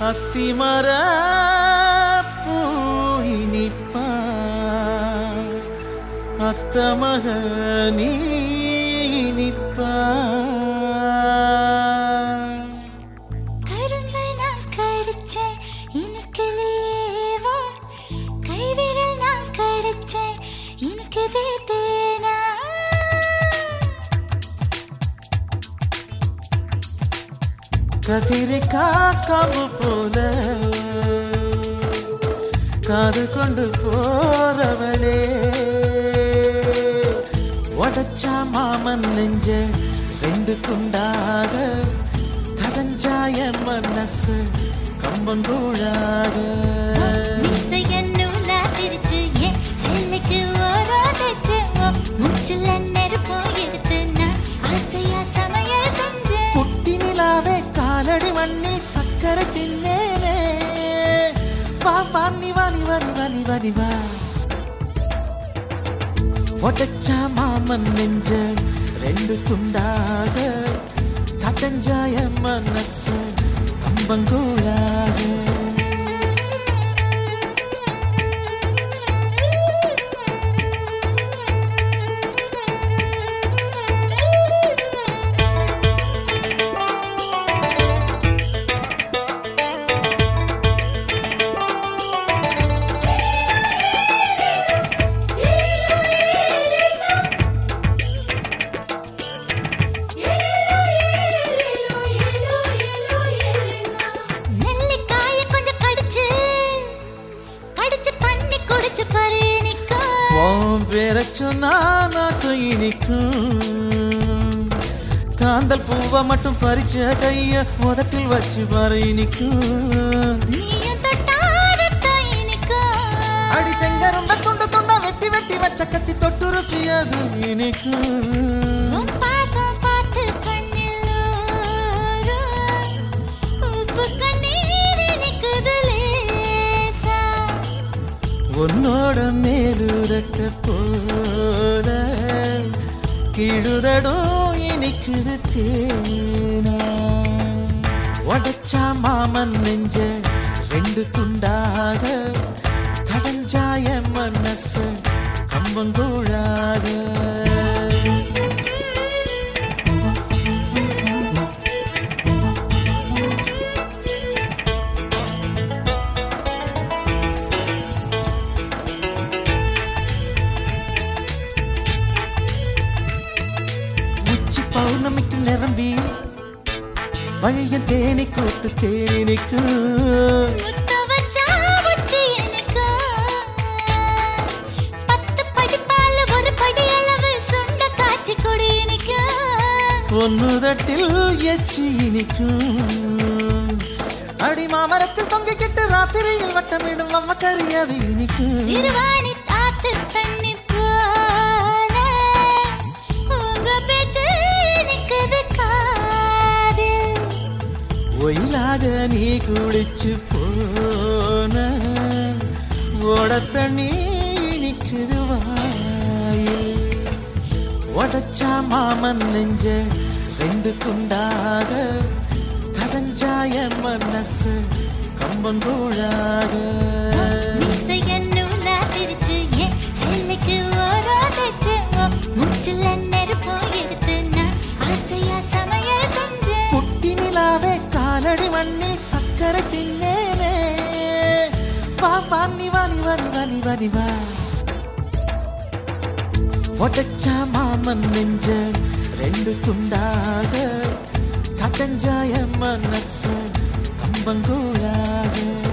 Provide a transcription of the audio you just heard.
அத்திமர பூயினிப்பா அத்தமக நீனிப்பா கரும்பை நான் கடிச்சேன் எனக்கு லேவா கைவிரல் நான் கடிச்சேன் எனக்கு தேனா கதிரிக்கா கம்பு போல காது கொண்டு போறவளே உடச்சா மாமன் நெஞ்ச ரெண்டு துண்டாக கடஞ்சாய மனசு கம்பங்கூழாக மிசையன்னு திரிச்சு என் செல்லுக்கு ஓராதச்சு மூச்சுல நெருப்பு எடுத்து நான் ஆசையா சமையல் செஞ்சேன் குட்டி நிலாவே காலடி மண்ணில் சக்கரை தின்னேனே வா வா நீ வா நீ வா நீ வா நீ வா நீ வா ஒட்டச்சா மாமன் நெஞ்ச ரெண்டு துண்டாக கதஞ்சாய மனசு கம்பங்கூழாக நெல்லிக்காய கொஞ்சம் கடிச்சு கடிச்சு தண்ணி குடிச்சு பாரு எனக்கு உன் பேரை சொன்னா நாக்கு இனிக்கும் காந்தல் பூவை மட்டும் பறிச்ச கைய உதட்டில் வச்சு பாரு இனிக்கும் நீயும் தொட்டாரத்தான் எனக்கு அடி செங்கரும்ப துண்டு துண்டா வெட்டி வெட்டி வச்ச கத்தி தொட்டு ருசி அது இனிக்கும் உன் பாசம் பார்த்து கண்ணில் ஊறும். உப்பு கண்ணீர் இனிக்குது லேசா. உன்னோட மேலுரக்க போல கீழுதடும் இனிக்குது தேனா உடச்சா மாமன் நெஞ்ச ரெண்டு துண்டாக கடஞ்சாய மனசு கம்பங்கூழாக உச்சி பௌர்ணமிக்கு நிரம்பி வழியும் தேனி கூட்டு தேனிக்கு முத்த வச்சா உச்சி எனக்கு. பத்து படி பால் ஒரு படி அளவு சுண்ட காய்ச்சி கொடு எனக்கு. ஒன்னுதட்டில் எச்சி இனிக்கும் அடி மாமரத்தில் தொங்கிக்கிட்டு ராத்திரியில் வட்டமிடும் அம்ம கறியாது இனிக்கும் சிறுவாணி காத்து தண்ணி போல உங்க பேச்சு நிக்குது காதில் ஒயிலாக நீ குளிச்சு போன ஓட தண்ணி இனிக்குது வாயில் உடச்சா மாமன் நெஞ்ச ரெண்டு துண்டாக கடஞ்சாய மனசு கம்பங்கூழாக மிசையன்னு திரிச்சு என் செல்லுக்கு ஓராதச்சு மூச்சுல நெருப்பு எடுத்து நான் ஆசையா சமையல் செஞ்சேன் குட்டி நிலாவே காலடி மண்ணில் சக்கரை தின்னேனே வா வா நீ வா நீ வா நீ வா நீ வா நீ வா ஒட்டச்சா மாமன் நெஞ்ச ரெண்டு துண்டாக கதஞ்சாய மனசு கம்பங்கூழாக